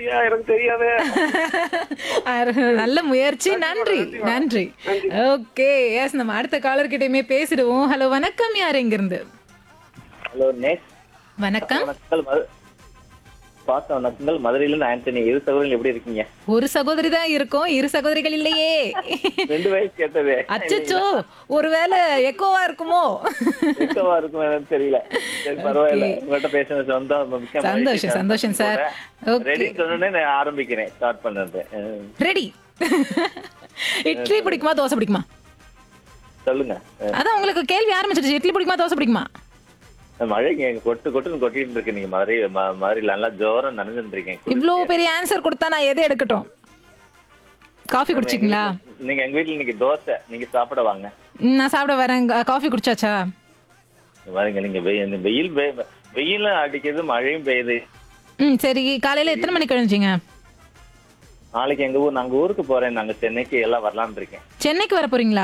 அப்படியா எனக்கு தெரியாதே அரு- நல்ல முயற்சி நன்றி நன்றி ஓகே எஸ் நம்ம அடுத்த காலர் கிட்டயுமே பேசிடுவோம் ஹலோ வணக்கம் யார் எங்கிருந்து ஹலோ நேஸ் வணக்கம் வணக்கங்கள் மது பாச வணக்கங்கள் மதுரையில ஆண்டனி இரு சகோதரர்கள் எப்படி இருக்கீங்க ஒரு சகோதரி தான் இருக்கும் இரு சகோதரிகள் இல்லையே ரெண்டு வயசு கேட்டது அச்சச்சோ ஒருவேளை எக்கோவா இருக்குமோ எக்கவா இருக்கும் எனக்கு தெரியல சரி பரவாயில்ல உங்கள்கிட்ட பேசுனது சொந்தம் மிக்க மகிழ்ச்சி. சந்தோஷம், சந்தோஷம் சார். Okay. ரெடின்னு சொன்னோடனே நான் ஆரம்பிக்கிறேன் ஸ்டார்ட் பண்றது அஹ், ரெடி இட்லி பிடிக்குமா தோசை பிடிக்குமா சொல்லுங்க அஹ், அதான் உங்களுக்கு கேள்வி ஆரம்பிச்சிருச்சு இட்லி பிடிக்குமா தோசை பிடிக்குமா மழை இங்க கொட்டு கொட்டுன்னு கொட்டிட்டு இருக்கு நீங்க மதுரை ம- மதுரையில நல்லா ஜோரம் நனைஞ்சுட்டு இருக்கேன் இவ்ளோ பெரிய ஆன்சர் கொடுத்தா நான் எதை எடுக்கட்டும் காஃபி குடிச்சிங்களா நீங்க எங்க வீட்டுல இன்னைக்கு தோசை நீங்க சாப்பிட வாங்க ம், நான் சாப்பிட வரேன் காஃபி குடிச்சாச்சா பாருங்க நீங்க வெயில் இந்த வெயில் பெய்- வெயிலும் அடிக்குது மழையும் பெய்யுது ம் சரி காலையில எத்தனை மணிக்கு எழுந்துச்சிங்க நாளைக்கு எங்க ஊர் நாங்க ஊருக்கு போறேன் நாங்க சென்னைக்கு எல்லாம் வரலாம்னு இருக்கேன் சென்னைக்கு வர போறீங்களா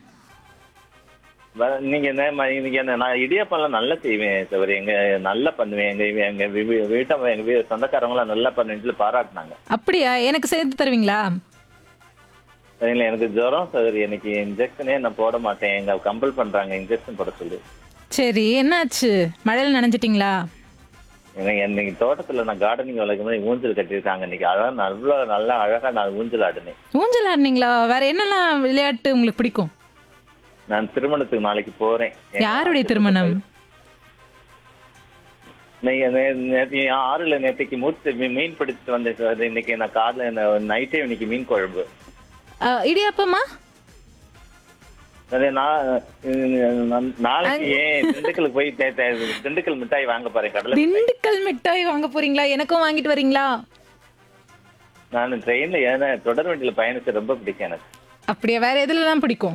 வ- நீங்க என்ன ம- இன்னைக்கு என்ன நான் இடியாப்பம்லாம் நல்லா செய்வேன் தவிர எங்க நல்லா பண்ணுவேன் எங்க வீ- எங்க வீ- வீட்டை எங்க வீ சொந்தக்காரங்களாம் நல்லா பண்ணுன்னு பாராட்டினாங்க அப்படியா எனக்கு சேர்த்து தருவீங்களா சரிங்களா எனக்கு ஜுரம் சரி எனக்கு இன்ஜெக்ஷனே நான் போட மாட்டேன் எங்க கம்பல் பண்றாங்க இன்ஜெக்ஷன் போட சொல்லி சரி என்னாச்சு மழையில நனைஞ்சிட்டீங்களா எனக்கு இன்னைக்கு தோட்டத்துல நான் கார்டனிங் வளர்க்கும் போது ஊஞ்சல் கட்டியிருக்காங்க இன்னைக்கு அதான் நல்லா நல்லா அழகா நான் ஊஞ்சல் ஆடினேன் ஊஞ்சல் ஆடுனீங்களா வேற என்னெல்லாம் விளையாட்டு உங்களுக்கு பிடிக்கும் நான் திருமணத்துக்கு நாளைக்கு போறேன் யாருடைய திருமணம் நீங்க நே- நேத்து ஆறுல நேற்றுக்கு மூச்சு மீ- மீன் பிடிச்சிட்டு வந்தேன் சார் இன்னைக்கு நான் காலைல நைட்டே இன்னைக்கு மீன் குழம்பு அஹ், இடியாப்பமா அது நான் அஹ், நான் நாளைக்கு ஏன் திண்டுக்கலுக்கு போய் தே- தே- திண்டுக்கல் மிட்டாய் வாங்க போறேன் கடலை திண்டுக்கல் மிட்டாய் வாங்க போறீங்களா எனக்கும் வாங்கிட்டு வரீங்களா நான் ட்ரெயின்ல ஏன்னா தொடர் வண்டியில பயணிச்சு ரொம்ப பிடிக்கும் எனக்கு அப்படியா வேற எதுலலாம் பிடிக்கும்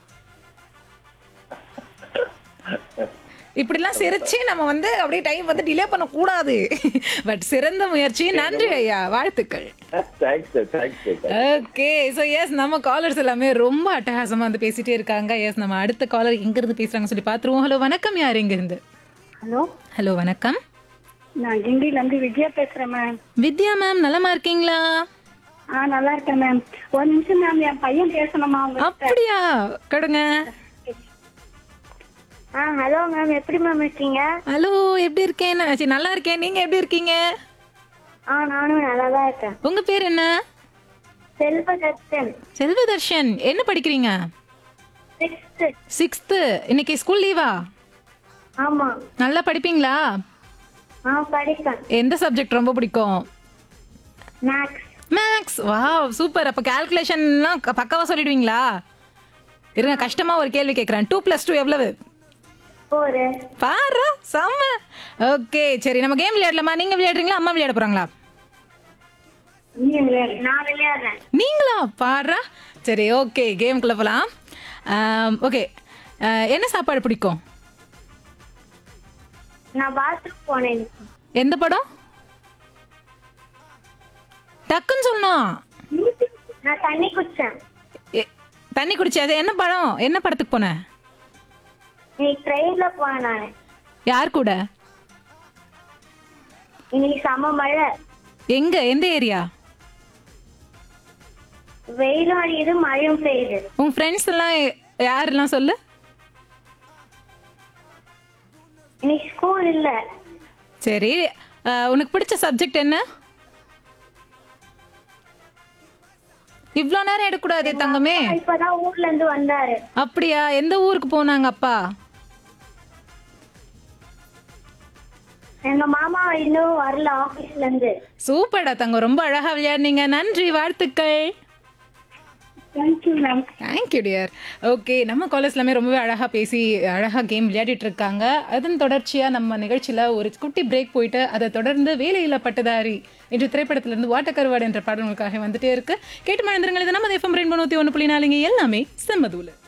இப்படிலாம் சிரிச்சு நம்ம வந்து அப்படியே டைம் வந்து டிலே பண்ண கூடாது பட் சிறந்த முயற்சி நன்றி ஐயா வாழ்த்துக்கள் thanks sir thanks sir okay so yes நம்ம காலர்ஸ் எல்லாமே ரொம்ப அட்டகாசமா வந்து பேசிட்டே இருக்காங்க எஸ் நம்ம அடுத்த காலர் எங்க இருந்து பேசுறாங்க சொல்லி பாத்துருவோம் ஹலோ வணக்கம் யார் எங்க இருந்து ஹலோ ஹலோ வணக்கம் நான் கிண்டில இருந்து விஜயா பேசுறேன் மேம் வித்யா மேம் நலமா இருக்கீங்களா ஆ நல்லா இருக்கேன் மேம் ஒரு நிமிஷம் மேம் என் பையன் பேசணுமா உங்க அப்படியா கொடுங்க ஆ ஹலோ மேம் எப்படி மேம் இருக்கீங்க ஹலோ எப்படி இருக்கேன் நான் சரி, நல்லா இருக்கேன் நீங்க எப்படி இருக்கீங்க ஆ நானும் நல்லா தான் இருக்கேன் உங்க பேர் என்ன செல்வதர்ஷன் செல்வதர்ஷன் என்ன படிக்கிறீங்க சிக்ஸ்த்து சிக்ஸ்த்து இன்னைக்கு ஸ்கூல் லீவா ஆமா நல்லா படிப்பீங்களா ஆ படிப்பேன் எந்த சப்ஜெக்ட் ரொம்ப பிடிக்கும் மேக்ஸ் மேக்ஸ் வாவ் சூப்பர் அப்போ கால்குலேஷன்லாம் பக்காவா சொல்லிடுவீங்களா இருங்க கஷ்டமா ஒரு கேள்வி கேட்குறேன் டூ ப்ளஸ் டூ எவ்வளவு ஒரு பாரு செம்ம ஓகே சரி நம்ம கேம் விளையாடலாமா நீங்க விளையாடுறீங்களா அம்மா விளையாட போறாங்களா நீ விளையாடு நான் விளையாடுறேன் நீங்களா பாடுறா சரி ஓகே கேமுக்குள்ள போகலாம் ஓகே என்ன சாப்பாடு பிடிக்கும் நான் பாத்ரூம் போனேன் எந்த படம் டக்குன்னு சொல்லணும் நான் தண்ணி குடிச்சேன் எ- தண்ணி குடிச்சு அது என்ன படம் என்ன படத்துக்கு போன இன்னைக்கு ட்ரெயின்ல போனேன் நான் யார் கூட இன்னைக்கு செம மழை எங்க எந்த ஏரியா வெயிலும் அடிக்குது மழையும் பெய்யுது உன் ஃப்ரெண்ட்ஸ் எல்லாம் யாரெல்லாம் சொல்லு இன்னைக்கு ஸ்கூல் இல்ல சரி அஹ், உனக்கு பிடிச்ச சப்ஜெக்ட் என்ன இவ்வளோ நேரம் எடுக்கக்கூடாது தங்கமே இப்பதான் ஊர்ல இருந்து வந்தாரு அப்படியா எந்த ஊருக்கு போனாங்க அப்பா எங்க மாமா இன்னும் வரல ஆபீஸ்ல இருந்து சூப்பர்டா தங்கம் ரொம்ப அழகா விளையாடுனீங்க நன்றி வாழ்த்துக்கள் thank you ma'am thank you dear okay நம்ம காலேஜ் எல்லாமே ரொம்பவே அழகாக பேசி அழகாக கேம் விளையாடிட்டு இருக்காங்க அதன் தொடர்ச்சியாக நம்ம நிகழ்ச்சியில் ஒரு குட்டி பிரேக் போயிட்டு அதை தொடர்ந்து வேலையில்லா பட்டதாரி என்ற திரைப்படத்திலிருந்து வாட்டக்கருவாடு என்ற பாடல் உங்களுக்காக வந்துட்டே இருக்கு கேட்டு மழந்திரங்கள் இது நம்ம எஃப்எம் ரெண்டு நூற்றி ஒன்று புள்ளி நாலுங்க எல்லாமே செம்மதூள்